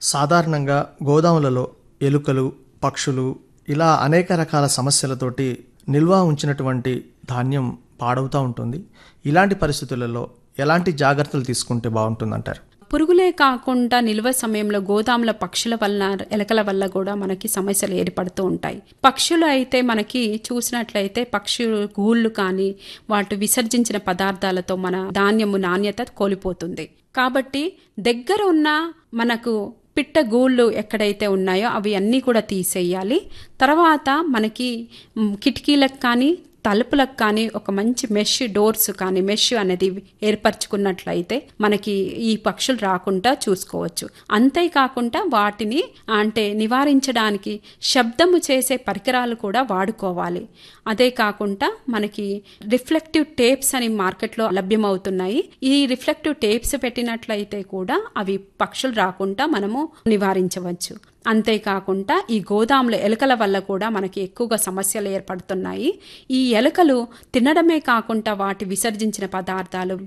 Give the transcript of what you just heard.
సాధారణంగా గోదాములలో ఎలుకలు పక్షులు ఇలా అనేక రకాల సమస్యలతోటి నిల్వ ఉంచినటువంటి ధాన్యం పాడవుతూ ఉంటుంది ఇలాంటి పరిస్థితులలో ఎలాంటి జాగ్రత్తలు తీసుకుంటే బాగుంటుందంటారు పురుగులే కాకుండా నిల్వ సమయంలో గోదాముల పక్షుల వల్ల ఎలకల వల్ల కూడా మనకి సమస్యలు ఏర్పడుతూ ఉంటాయి పక్షులు అయితే మనకి చూసినట్లయితే పక్షి గూళ్ళు కానీ వాటి విసర్జించిన పదార్థాలతో మన ధాన్యము నాణ్యత కోల్పోతుంది కాబట్టి దగ్గర ఉన్న మనకు పిట్ట గూళ్ళు ఎక్కడైతే ఉన్నాయో అవి అన్నీ కూడా తీసేయాలి తర్వాత మనకి మ్, కిటికీలకు కానీ తలుపులకు కానీ ఒక మంచి మెష్ డోర్స్ కానీ మెష్ అనేది ఏర్పరచుకున్నట్లయితే మనకి ఈ పక్షులు రాకుండా చూసుకోవచ్చు అంతేకాకుండా వాటిని అంటే నివారించడానికి శబ్దము చేసే పరికరాలు కూడా వాడుకోవాలి అదే కాకుండా మనకి రిఫ్లెక్టివ్ టేప్స్ అని మార్కెట్లో లభ్యమవుతున్నాయి ఈ రిఫ్లెక్టివ్ టేప్స్ పెట్టినట్లయితే కూడా అవి పక్షులు రాకుండా మనము నివారించవచ్చు అంతేకాకుండా ఈ గోదాముల ఎలుకల వల్ల కూడా మనకి ఎక్కువగా సమస్యలు ఏర్పడుతున్నాయి ఈ ఎలుకలు తినడమే కాకుండా వాటి విసర్జించిన పదార్థాలు